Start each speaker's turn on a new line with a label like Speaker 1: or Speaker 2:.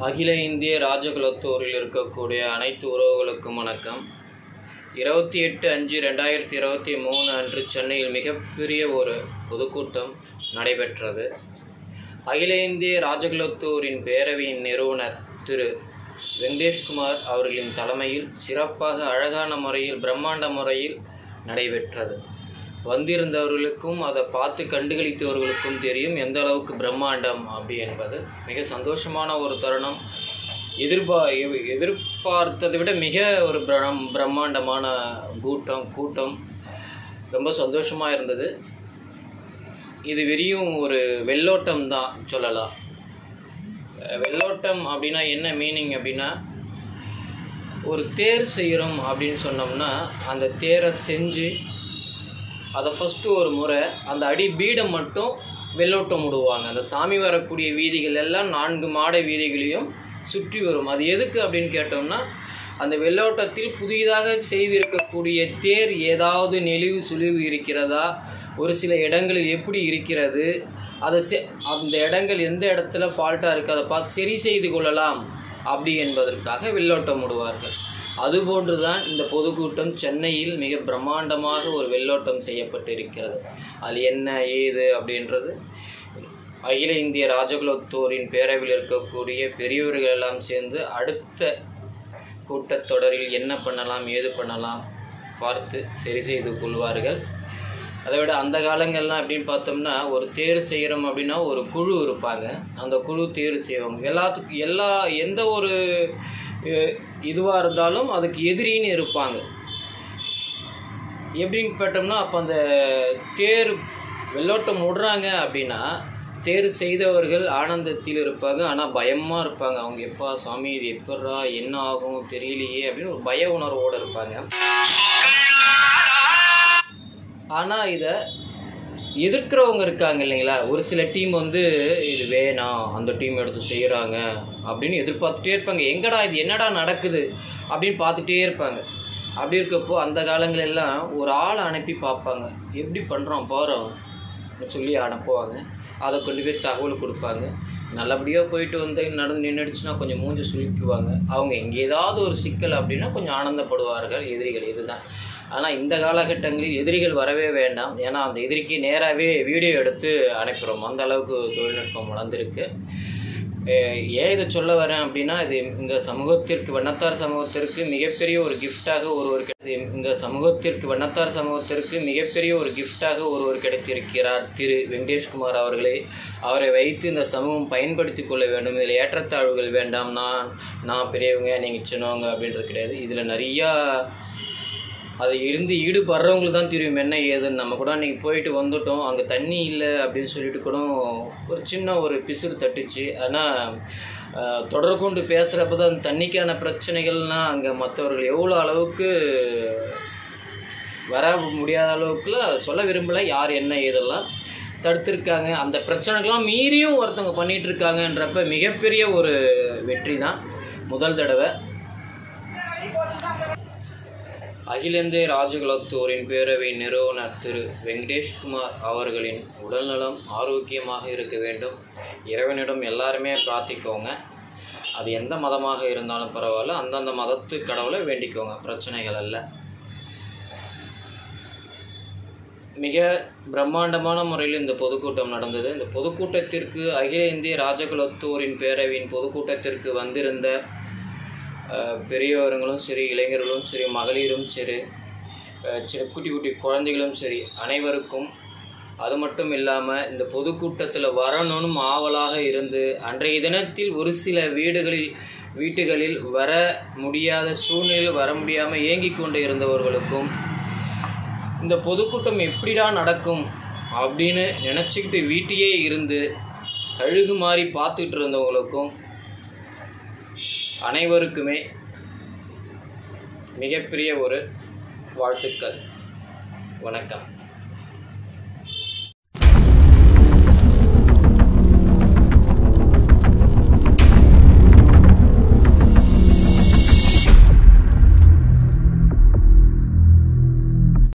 Speaker 1: அகில இந்திய ராஜகுலத்தூரில் இருக்கக்கூடிய அனைத்து உறவுகளுக்கும் வணக்கம் இருபத்தி எட்டு அஞ்சு ரெண்டாயிரத்தி இருபத்தி மூணு அன்று சென்னையில் மிகப்பெரிய ஒரு பொதுக்கூட்டம் நடைபெற்றது அகில இந்திய ராஜகுலத்தூரின் பேரவையின் நிறுவனர் திரு வெங்கடேஷ்குமார் அவர்களின் தலைமையில் சிறப்பாக அழகான முறையில் பிரம்மாண்ட முறையில் நடைபெற்றது வந்திருந்தவர்களுக்கும் அதை பார்த்து கண்டுகளித்தவர்களுக்கும் தெரியும் எந்த அளவுக்கு பிரம்மாண்டம் அப்படி என்பது மிக சந்தோஷமான ஒரு தருணம் எதிர்பா எ- எதிர்பார்த்ததை விட மிக ஒரு பிரம் பிரம்மாண்டமான கூட்டம் கூட்டம் ரொம்ப சந்தோஷமாக இருந்தது இது வெறியும் ஒரு வெள்ளோட்டம் தான் சொல்லலாம் அஹ் வெள்ளோட்டம் அப்படின்னா என்ன மீனிங் அப்படின்னா ஒரு தேர் செய்கிறோம் அப்படின்னு சொன்னோம்னா அந்த தேரை செஞ்சு அதை ஃபஸ்ட்டு ஒரு முறை அந்த அடி பீடம் மட்டும் வெள்ளோட்டம் விடுவாங்க அந்த சாமி வரக்கூடிய வீதிகள் எல்லாம் நான்கு மாட வீதிகளையும் சுற்றி வரும் அது எதுக்கு அப்படின்னு கேட்டோம்னா அந்த வெள்ளோட்டத்தில் புதிதாக செய்திருக்கக்கூடிய தேர் ஏதாவது நெளிவு சுழிவு இருக்கிறதா ஒரு சில இடங்களில் எப்படி இருக்கிறது அதை செ அந்த இடங்கள் எந்த இடத்துல ஃபால்ட்டாக இருக்குது அதை பார்த்து சரி செய்து கொள்ளலாம் அப்படி என்பதற்காக வெள்ளோட்டம் விடுவார்கள் அதுபோன்று தான் இந்த பொதுக்கூட்டம் சென்னையில் மிக பிரம்மாண்டமாக ஒரு வெள்ளோட்டம் செய்யப்பட்டிருக்கிறது அது என்ன ஏது அப்படின்றது அகில இந்திய ராஜகுலத்தோரின் பேரவையில் இருக்கக்கூடிய பெரியவர்கள் எல்லாம் சேர்ந்து அடுத்த கூட்டத்தொடரில் என்ன பண்ணலாம் ஏது பண்ணலாம் பார்த்து சரி செய்து கொள்வார்கள் அதை விட அந்த காலங்கள்லாம் அப்படின்னு பார்த்தோம்னா ஒரு தேர் செய்கிறோம் அப்படின்னா ஒரு குழு இருப்பாங்க அந்த குழு தேர் செய்வாங்க எல்லாத்துக்கும் எல்லா எந்த ஒரு இதுவாக இருந்தாலும் அதுக்கு எதிரின்னு இருப்பாங்க எப்படின்னு பார்த்தோம்னா அப்போ அந்த தேர் வெள்ளோட்டம் விடுறாங்க அப்படின்னா தேர் செய்தவர்கள் ஆனந்தத்தில் இருப்பாங்க ஆனால் பயமாக இருப்பாங்க அவங்க எப்பா சாமி இது எப்பட்றா என்ன ஆகும் தெரியலையே அப்படின்னு ஒரு பய உணர்வோடு இருப்பாங்க ஆனால் இதை எதிர்க்கிறவங்க இருக்காங்க இல்லைங்களா ஒரு சில டீம் வந்து இது வேணாம் அந்த டீம் எடுத்து செய்கிறாங்க அப்படின்னு எதிர்பார்த்துட்டே இருப்பாங்க எங்கடா இது என்னடா நடக்குது அப்படின்னு பார்த்துட்டே இருப்பாங்க அப்படி இருக்கப்போ அந்த காலங்கள் எல்லாம் ஒரு ஆளை அனுப்பி பார்ப்பாங்க எப்படி பண்ணுறோம் போகிறோம் சொல்லி அனுப்புவாங்க அதை கொண்டு போய் தகவல் கொடுப்பாங்க நல்லபடியாக போயிட்டு வந்து நடந்து நின்றுடுச்சுன்னா கொஞ்சம் மூஞ்சி சுழிக்குவாங்க அவங்க எங்கே ஏதாவது ஒரு சிக்கல் அப்படின்னா கொஞ்சம் ஆனந்தப்படுவார்கள் எதிரிகள் இதுதான் ஆனால் இந்த காலகட்டங்களில் எதிரிகள் வரவே வேண்டாம் ஏன்னா அந்த எதிரிக்கு நேராகவே வீடியோ எடுத்து அனுப்புகிறோம் அந்த அளவுக்கு தொழில்நுட்பம் வளர்ந்துருக்கு அஹ் ஏன் இதை சொல்ல வரேன் அப்படின்னா இது இந்த சமூகத்திற்கு வண்ணத்தார் சமூகத்திற்கு மிகப்பெரிய ஒரு கிஃப்டாக ஒருவர் கிடை- இந்த சமூகத்திற்கு வண்ணத்தார் சமூகத்திற்கு மிகப்பெரிய ஒரு கிஃப்டாக ஒருவர் கிடைத்திருக்கிறார் திரு வெங்கடேஷ்குமார் அவர்களே அவரை வைத்து இந்த சமூகம் பயன்படுத்தி கொள்ள வேண்டும் இதில் ஏற்றத்தாழ்வுகள் வேண்டாம் நான் நான் பெரியவங்க நீங்கள் சின்னவங்க அப்படின்றது கிடையாது இதில் நிறையா அதை இருந்து ஈடுபடுறவங்களுக்கு தான் தெரியும் என்ன ஏதுன்னு நம்ம கூட அன்றைக்கி போயிட்டு வந்துட்டோம் அங்கே தண்ணி இல்லை அப்படின்னு சொல்லிட்டு கூட ஒரு சின்ன ஒரு பிசுறு தட்டுச்சு ஆனால் தொடர் கொண்டு பேசுகிறப்ப தான் அந்த தண்ணிக்கான பிரச்சனைகள்லாம் அங்கே மற்றவர்கள் எவ்வளோ அளவுக்கு வர முடியாத அளவுக்குலாம் சொல்ல விரும்பலை யார் என்ன ஏதெல்லாம் தடுத்திருக்காங்க அந்த பிரச்சனைகள்லாம் மீறியும் ஒருத்தவங்க பண்ணிட்டு இருக்காங்கன்றப்ப மிகப்பெரிய ஒரு வெற்றி தான் முதல் தடவை அகில இந்திய ராஜகுலத்தூரின் பேரவை நிறுவனர் திரு வெங்கடேஷ்குமார் அவர்களின் உடல்நலம் ஆரோக்கியமாக இருக்க வேண்டும் இறைவனிடம் எல்லாருமே பிரார்த்திக்கோங்க அது எந்த மதமாக இருந்தாலும் பரவாயில்ல அந்தந்த மதத்து கடவுளை வேண்டிக்கோங்க பிரச்சனைகள் அல்ல மிக பிரம்மாண்டமான முறையில் இந்த பொதுக்கூட்டம் நடந்தது இந்த பொதுக்கூட்டத்திற்கு அகில இந்திய ராஜகுலத்தூரின் பேரவையின் பொதுக்கூட்டத்திற்கு வந்திருந்த அஹ், பெரியவர்களும் சரி இளைஞர்களும் சரி மகளிரும் சரி அஹ், சின்ன குட்டி குட்டி குழந்தைகளும் சரி அனைவருக்கும் அது மட்டும் இல்லாமல் இந்த பொதுக்கூட்டத்தில் வரணும்னு ஆவலாக இருந்து அன்றைய தினத்தில் ஒரு சில வீடுகளில் வீட்டுகளில் வர முடியாத சூழ்நிலையில் வர முடியாமல் ஏங்கிக் கொண்டு இருந்தவர்களுக்கும் இந்த பொதுக்கூட்டம் எப்படிடா நடக்கும் அப்படின்னு நினச்சிக்கிட்டு வீட்டையே இருந்து கழுகு மாதிரி பார்த்துட்டு இருந்தவங்களுக்கும் அனைவருக்குமே மிகப்பெரிய ஒரு வாழ்த்துக்கள் வணக்கம்